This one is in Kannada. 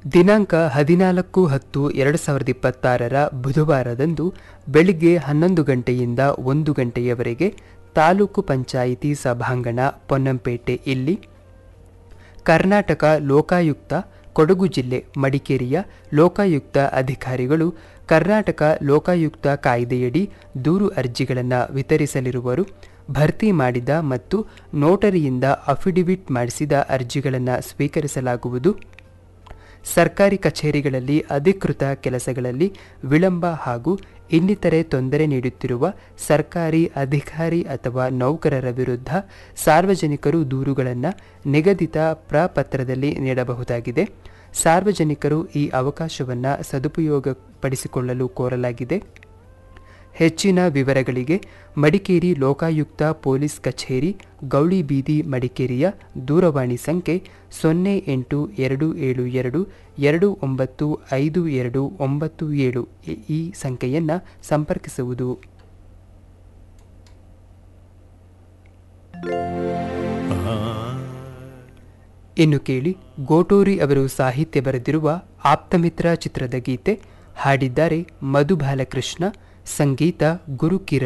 ದಿನಾಂಕ ಹದಿನಾಲ್ಕು ಹತ್ತು ಎರಡು ಸಾವಿರದ ಇಪ್ಪತ್ತಾರರ ಬುಧವಾರದಂದು ಬೆಳಿಗ್ಗೆ ಹನ್ನೊಂದು ಗಂಟೆಯಿಂದ ಒಂದು ಗಂಟೆಯವರೆಗೆ ತಾಲೂಕು ಪಂಚಾಯಿತಿ ಸಭಾಂಗಣ ಪೊನ್ನಂಪೇಟೆ ಇಲ್ಲಿ ಕರ್ನಾಟಕ ಲೋಕಾಯುಕ್ತ ಕೊಡಗು ಜಿಲ್ಲೆ ಮಡಿಕೇರಿಯ ಲೋಕಾಯುಕ್ತ ಅಧಿಕಾರಿಗಳು ಕರ್ನಾಟಕ ಲೋಕಾಯುಕ್ತ ಕಾಯ್ದೆಯಡಿ ದೂರು ಅರ್ಜಿಗಳನ್ನು ವಿತರಿಸಲಿರುವರು ಭರ್ತಿ ಮಾಡಿದ ಮತ್ತು ನೋಟರಿಯಿಂದ ಅಫಿಡವಿಟ್ ಮಾಡಿಸಿದ ಅರ್ಜಿಗಳನ್ನು ಸ್ವೀಕರಿಸಲಾಗುವುದು ಸರ್ಕಾರಿ ಕಚೇರಿಗಳಲ್ಲಿ ಅಧಿಕೃತ ಕೆಲಸಗಳಲ್ಲಿ ವಿಳಂಬ ಹಾಗೂ ಇನ್ನಿತರೆ ತೊಂದರೆ ನೀಡುತ್ತಿರುವ ಸರ್ಕಾರಿ ಅಧಿಕಾರಿ ಅಥವಾ ನೌಕರರ ವಿರುದ್ಧ ಸಾರ್ವಜನಿಕರು ದೂರುಗಳನ್ನು ನಿಗದಿತ ಪ್ರಪತ್ರದಲ್ಲಿ ನೀಡಬಹುದಾಗಿದೆ ಸಾರ್ವಜನಿಕರು ಈ ಅವಕಾಶವನ್ನು ಸದುಪಯೋಗಪಡಿಸಿಕೊಳ್ಳಲು ಕೋರಲಾಗಿದೆ ಹೆಚ್ಚಿನ ವಿವರಗಳಿಗೆ ಮಡಿಕೇರಿ ಲೋಕಾಯುಕ್ತ ಪೊಲೀಸ್ ಕಚೇರಿ ಗೌಳಿಬೀದಿ ಮಡಿಕೇರಿಯ ದೂರವಾಣಿ ಸಂಖ್ಯೆ ಸೊನ್ನೆ ಎಂಟು ಎರಡು ಏಳು ಎರಡು ಎರಡು ಒಂಬತ್ತು ಐದು ಎರಡು ಒಂಬತ್ತು ಏಳು ಈ- ಈ ಸಂಖ್ಯೆಯನ್ನು ಸಂಪರ್ಕಿಸುವುದು ಇನ್ನು ಕೇಳಿ ಗೋಟೂರಿ ಅವರು ಸಾಹಿತ್ಯ ಬರೆದಿರುವ ಆಪ್ತಮಿತ್ರ ಚಿತ್ರದ ಗೀತೆ ಹಾಡಿದ್ದಾರೆ ಮಧು ಬಾಲಕೃಷ್ಣ ಸಂಗೀತ ಗುರುಕಿರಣ್